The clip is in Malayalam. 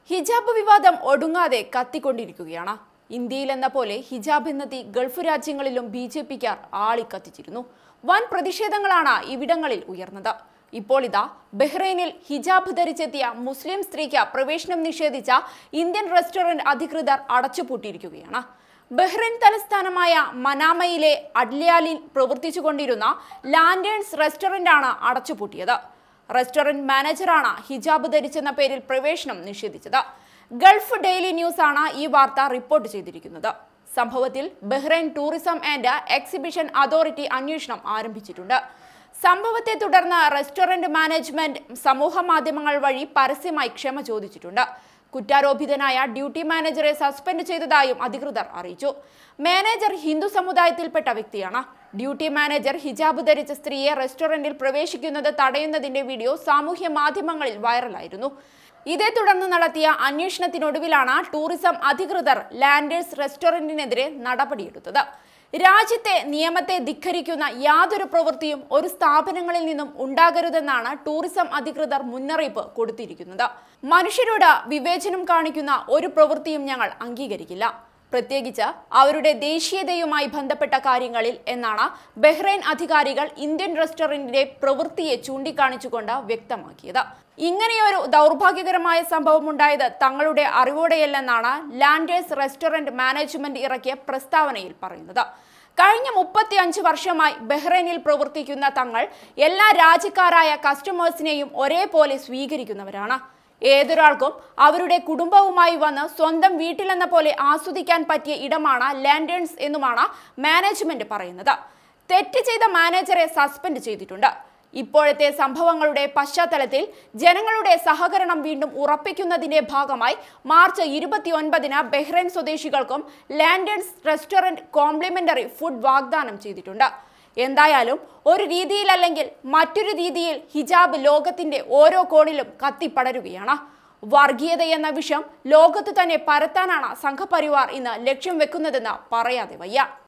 ഹിജാബ് വിവാദം ഒടുങ്ങാതെ കത്തിക്കൊണ്ടിരിക്കുകയാണ് ഇന്ത്യയിലെന്ന പോലെ ഹിജാബ് എന്ന തീ ഗൾഫ് രാജ്യങ്ങളിലും ബി ജെ പിക്കാർ ആളിക്കത്തിച്ചിരുന്നു വൻ പ്രതിഷേധങ്ങളാണ് ഇവിടങ്ങളിൽ ഉയർന്നത് ഇപ്പോൾ ഇതാ ബഹ്റൈനിൽ ഹിജാബ് ധരിച്ചെത്തിയ മുസ്ലിം സ്ത്രീക്ക് പ്രവേശനം നിഷേധിച്ച ഇന്ത്യൻ റെസ്റ്റോറന്റ് അധികൃതർ അടച്ചുപൂട്ടിയിരിക്കുകയാണ് ബഹ്റൈൻ തലസ്ഥാനമായ മനാമയിലെ അഡ്ലിയാലിൽ പ്രവർത്തിച്ചുകൊണ്ടിരുന്ന ലാൻഡേൺസ് റെസ്റ്റോറന്റാണ് അടച്ചുപൂട്ടിയത് റെസ്റ്റോറന്റ് മാനേജറാണ് ഹിജാബ് ധരിച്ചെന്ന പേരിൽ പ്രവേശനം നിഷേധിച്ചത് ഗൾഫ് ഡെയിലി ന്യൂസ് ആണ് ഈ വാർത്ത റിപ്പോർട്ട് ചെയ്തിരിക്കുന്നത് സംഭവത്തിൽ Bahrain tourism and exhibition authority അന്വേഷണം ആരംഭിച്ചിട്ടുണ്ട് സംഭവത്തെ തുടർന്ന് റെസ്റ്റോറന്റ് മാനേജ്മെന്റ് സമൂഹ മാധ്യമങ്ങൾ വഴി പരസ്യമായി ക്ഷമ ചോദിച്ചിട്ടുണ്ട് കുറ്റാരോപിതനായ ഡ്യൂട്ടി മാനേജറെ സസ്പെൻഡ് ചെയ്തതായും അധികൃതർ അറിയിച്ചു മാനേജർ ഹിന്ദു സമുദായത്തിൽപ്പെട്ട വ്യക്തിയാണ് ഡ്യൂട്ടി മാനേജർ ഹിജാബ് ധരിച്ച സ്ത്രീയെ റെസ്റ്റോറന്റിൽ പ്രവേശിക്കുന്നത് തടയുന്നതിന്റെ വീഡിയോ സാമൂഹ്യ മാധ്യമങ്ങളിൽ വൈറലായിരുന്നു ഇതേ തുടർന്ന് നടത്തിയ അന്വേഷണത്തിനൊടുവിലാണ് ടൂറിസം അധികൃതർ ലാൻഡേഴ്സ് റെസ്റ്റോറന്റിനെതിരെ നടപടിയെടുത്തത് രാജ്യത്തെ നിയമത്തെ ധിക്കരിക്കുന്ന യാതൊരു പ്രവൃത്തിയും ഒരു സ്ഥാപനങ്ങളിൽ നിന്നും ഉണ്ടാകരുതെന്നാണ് ടൂറിസം അധികൃതർ മുന്നറിയിപ്പ് കൊടുത്തിരിക്കുന്നത് മനുഷ്യരോട് വിവേചനം കാണിക്കുന്ന ഒരു പ്രവൃത്തിയും ഞങ്ങൾ അംഗീകരിക്കില്ല പ്രത്യേകിച്ച് അവരുടെ ദേശീയതയുമായി ബന്ധപ്പെട്ട കാര്യങ്ങളിൽ എന്നാണ് ബഹ്റൈൻ അധികാരികൾ ഇന്ത്യൻ റെസ്റ്റോറന്റിന്റെ പ്രവൃത്തിയെ ചൂണ്ടിക്കാണിച്ചുകൊണ്ട് വ്യക്തമാക്കിയത് ഇങ്ങനെയൊരു ദൗർഭാഗ്യകരമായ സംഭവം ഉണ്ടായത് തങ്ങളുടെ അറിവോടെയല്ലെന്നാണ് ലാൻഡേഴ്സ് റെസ്റ്റോറന്റ് മാനേജ്മെന്റ് ഇറക്കിയ പ്രസ്താവനയിൽ പറയുന്നത് കഴിഞ്ഞ മുപ്പത്തി അഞ്ച് വർഷമായി ബഹ്റൈനിൽ പ്രവർത്തിക്കുന്ന തങ്ങൾ എല്ലാ രാജ്യക്കാരായ കസ്റ്റമേഴ്സിനെയും ഒരേപോലെ സ്വീകരിക്കുന്നവരാണ് ഏതൊരാൾക്കും അവരുടെ കുടുംബവുമായി വന്ന് സ്വന്തം വീട്ടിലെന്ന പോലെ ആസ്വദിക്കാൻ പറ്റിയ ഇടമാണ് ലാൻഡേൺസ് എന്നുമാണ് മാനേജ്മെന്റ് പറയുന്നത് തെറ്റ് ചെയ്ത മാനേജറെ സസ്പെൻഡ് ചെയ്തിട്ടുണ്ട് ഇപ്പോഴത്തെ സംഭവങ്ങളുടെ പശ്ചാത്തലത്തിൽ ജനങ്ങളുടെ സഹകരണം വീണ്ടും ഉറപ്പിക്കുന്നതിന്റെ ഭാഗമായി മാർച്ച് ഇരുപത്തിയൊൻപതിന് ബഹ്റൈൻ സ്വദേശികൾക്കും ലാൻഡേൺസ് റെസ്റ്റോറന്റ് കോംപ്ലിമെന്ററി ഫുഡ് വാഗ്ദാനം ചെയ്തിട്ടുണ്ട് എന്തായാലും ഒരു രീതിയിലല്ലെങ്കിൽ മറ്റൊരു രീതിയിൽ ഹിജാബ് ലോകത്തിന്റെ ഓരോ കോണിലും കത്തിപ്പടരുകയാണ് വർഗീയത എന്ന വിഷം ലോകത്ത് തന്നെ പരത്താനാണ് സംഘപരിവാർ ഇന്ന് ലക്ഷ്യം വെക്കുന്നതെന്ന് പറയാതെ വയ്യ